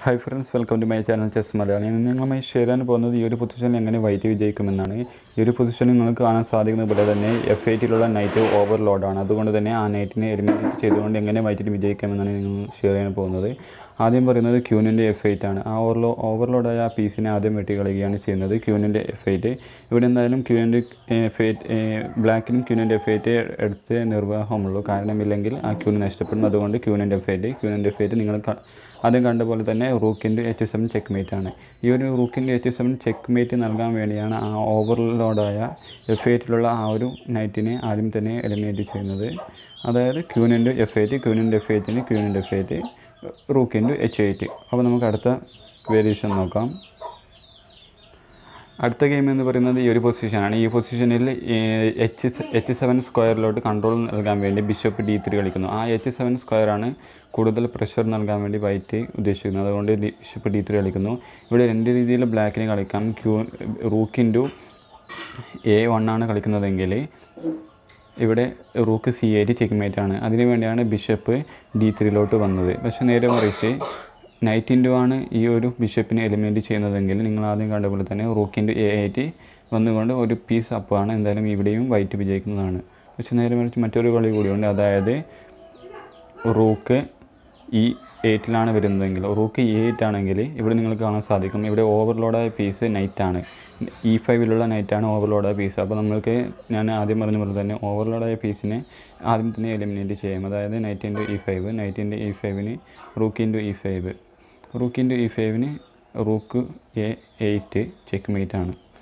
hi friends welcome to my channel chess Malayalam ഇന്ന് നിങ്ങളുമായി share ചെയ്യാൻ പോകുന്നത് ഈ ഒരു പൊസിഷനിൽ എങ്ങനെ വൈറ്റ് വിജയിക്കുമെന്നാണ് ഈ ഒരു പൊസിഷനിൽ നിങ്ങൾക്ക് കാണാൻ സാധിക്കുന്ന പോലെ തന്നെ എഫ് എയ്റ്റിലുള്ള നൈറ്റ് ഓവർലോഡാണ് അതുകൊണ്ട് തന്നെ ആ നൈറ്റിനെ എലിമിനേറ്റ് ചെയ്തുകൊണ്ട് എങ്ങനെ വൈറ്റിൽ വിജയിക്കാമെന്നാണ് നിങ്ങൾ ഷെയർ ചെയ്യാൻ പോകുന്നത് ആദ്യം പറയുന്നത് ക്യൂനിൻ്റെ എഫ് എയ്റ്റ് ആണ് ആ ഓവർലോ ഓവർലോഡായ ആ പീസിനെ ആദ്യം വെട്ടി കളയുകയാണ് ചെയ്യുന്നത് ക്യൂനിൻ്റെ എഫ് എയ്റ്റ് ഇവിടെ എന്തായാലും ക്യൂനിൻ്റെ എഫ് എയ്റ്റ് ബ്ലാക്കിനും ക്യൂനിൻ്റെ എഫ് എയ്റ്റ് എടുത്ത് നിർവാഹമുള്ളൂ കാരണമില്ലെങ്കിൽ ആ ക്യൂന് നഷ്ടപ്പെടും അതുകൊണ്ട് ക്യൂനിൻ്റെ എഫ് എയ്റ്റ് ക്യൂനിൻ്റെ എഫ് എയ്റ്റ് നിങ്ങൾ ക- ആദ്യം കണ്ട പോലെ തന്നെ റൂക്കിൻ്റെ എച്ച് സെവൻ ചെക്ക് മേറ്റ് ആണ് ഈ ഒരു റൂക്കിൻ്റെ എച്ച് സെവൻ ചെക്ക് മേറ്റ് നൽകാൻ വേണ്ടിയാണ് ആ ഓവർലോഡായ എഫ് എയ്റ്റിലുള്ള ആ ഒരു നൈറ്റിനെ ആദ്യം തന്നെ എലിമിനേറ്റ് ചെയ്യുന്നത് അതായത് ക്യൂനിൻ്റെ എഫ് എയ്റ്റ് ക്യൂനിൻ്റെ എഫ് എയ്റ്റിന് ക്യൂനിൻ്റെ എഫ് എയ്റ്റ് റൂക്കിൻ്റെ എച്ച് എയ്റ്റ് അപ്പോൾ നമുക്ക് അടുത്ത വേരിയേഷൻ നോക്കാം അടുത്ത ഗെയിം എന്ന് പറയുന്നത് ഈ ഒരു പൊസിഷനാണ് ഈ പൊസിഷനിൽ എച്ച് എച്ച് സെവൻ സ്ക്വയറിലോട്ട് കൺട്രോൾ നൽകാൻ വേണ്ടി ബിഷപ്പ് ഡി ത്രീ കളിക്കുന്നു ആ എച്ച് സെവൻ സ്ക്വയറാണ് കൂടുതൽ പ്രഷർ നൽകാൻ വേണ്ടി വൈറ്റ് ഉദ്ദേശിക്കുന്നത് അതുകൊണ്ട് ബിഷപ്പ് ഡി ത്രീ കളിക്കുന്നു ഇവിടെ രണ്ട് രീതിയിൽ ബ്ലാക്കിന് കളിക്കാം ക്യൂ റൂക്കിൻറ്റു എ വൺ ആണ് കളിക്കുന്നതെങ്കിൽ ഇവിടെ റൂക്ക് സി എയ്റ്റ് ചെക്ക്മേറ്റ് ആണ് അതിനു വേണ്ടിയാണ് ബിഷപ്പ് ഡി ത്രീയിലോട്ട് വന്നത് പക്ഷേ നേരെ മറിച്ച് നൈറ്റ് ഇൻറ്റു ആണ് ഈ ഒരു ബിഷപ്പിനെ എലിമിനേറ്റ് ചെയ്യുന്നതെങ്കിൽ നിങ്ങൾ ആദ്യം കണ്ട പോലെ തന്നെ റൂക്ക് ഇൻറ്റു എ എയ്റ്റ് വന്നുകൊണ്ട് ഒരു പീസ് അപ്പാണ് എന്തായാലും ഇവിടെയും വൈറ്റ് വിജയിക്കുന്നതാണ് പക്ഷേ നേരെ മറിച്ച് മറ്റൊരു കളി കൂടിയുണ്ട് അതായത് റൂക്ക് ഈ എയ്റ്റിലാണ് വരുന്നതെങ്കിൽ റൂക്ക് ഈ എയ്റ്റ് ആണെങ്കിൽ ഇവിടെ നിങ്ങൾക്ക് കാണാൻ സാധിക്കും ഇവിടെ ഓവർലോഡായ പീസ് നൈറ്റാണ് ഇ ഫൈവിലുള്ള നൈറ്റാണ് ഓവർലോഡായ പീസ് അപ്പോൾ നമ്മൾക്ക് ഞാൻ ആദ്യം പറഞ്ഞ പോലെ തന്നെ ഓവർലോഡായ പീസിനെ ആദ്യം തന്നെ എലിമിനേറ്റ് ചെയ്യാം അതായത് knight into E five knight into E ഫൈവിന് rook into E five rook into E ഫൈവിന് rook A eight checkmate ആണ്